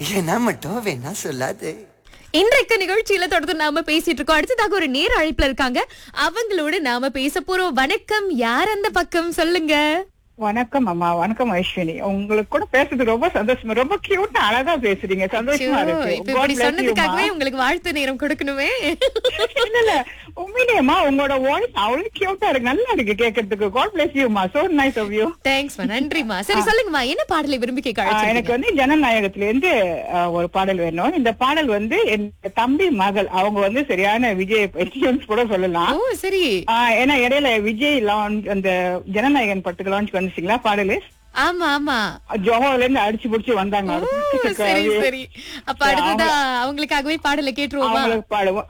ஏன்னா மட்டும் வேணா சொல்லாது இன்றைக்கு நிகழ்ச்சியில தொடர்ந்து நாம பேசிட்டு இருக்கோம் அடுத்ததாக ஒரு நேர அழைப்புல இருக்காங்க அவங்களோட நாம பேச போறோம் வணக்கம் யார் அந்த பக்கம் சொல்லுங்க வணக்கம் அம்மா வணக்கம் ஐஸ்வினி உங்களுக்கு கூட பேசுறது ரொம்ப சந்தோஷமா ரொம்ப கியூட்டா அழகா பேசுறீங்க சந்தோஷமா ஐயோ, இருக்கு இப்ப God இப்படி bless you, சொன்னதுக்காகவே அம்மா. உங்களுக்கு வாழ்த்து நேரம் கொடுக்கணுமே இல்ல இல்ல உண்மையிலேயேம்மா உங்களோட வாய்ஸ் அவ்வளவு கியூட்டா இருக்கு நல்லா இருக்கு கேட்கறதுக்கு காட் பிளஸ் யூமா சோ நைஸ் ஆஃப் யூ தேங்க்ஸ்மா நன்றிமா சரி சொல்லுங்கம்மா என்ன பாடலை விரும்பி கேட்க எனக்கு அழைச்சிருக்கீங்க? வந்து ஜனநாயகத்துல இருந்து ஆ, ஒரு பாடல் வேணும் இந்த பாடல் வந்து என் தம்பி மகள் அவங்க வந்து சரியான விஜய் பைத்தியம்ஸ் கூட சொல்லலாம் ஓ சரி ஆ, ஏன்னா இடையில விஜய் லான்ச் அந்த ஜனநாயகன் படத்துக்கு லான்ச் வந்துச்சுங்களா பாடலு ஆமா ஆமா ஜோஹோல இருந்து அடிச்சு புடிச்சு வந்தாங்க ஓ, சரி சரி அப்ப அடுத்ததா அவங்களுக்காகவே பாடலை கேட்டுருவோமா அவங்களுக்கு பாடுவோம்